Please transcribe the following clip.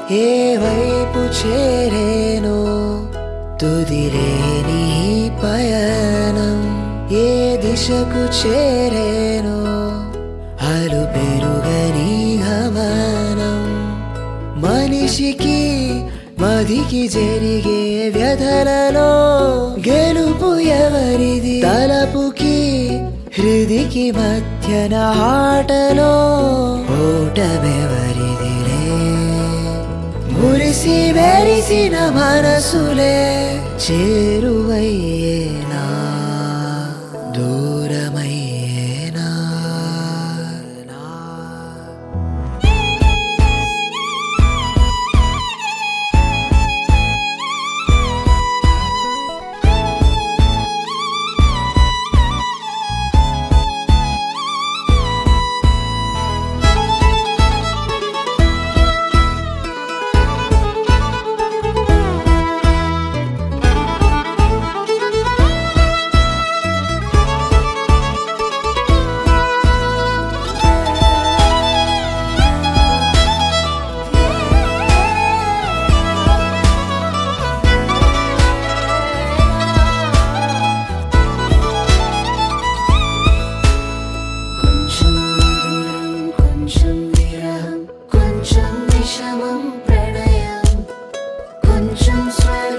ఏ వైపు చేరేనో తుదిలేని ఈ పయనం ఏ దిశకు చేరేనో అలు పెరుగని గమనం మనిషికి మదికి జరిగే వ్యధలలో గెలుపు ఎవరిది తలపుకి హృదికి మధ్యన ఆటలో ఓటమెవరిదిలే మురిసి మెరిసిన మనసులే చేరువయ్యేనా దూరమయ్యేనా కొంచెం దూరం కొంచెం విరహం కొంచెం విషమం ప్రణయం కొంచెం స్వరం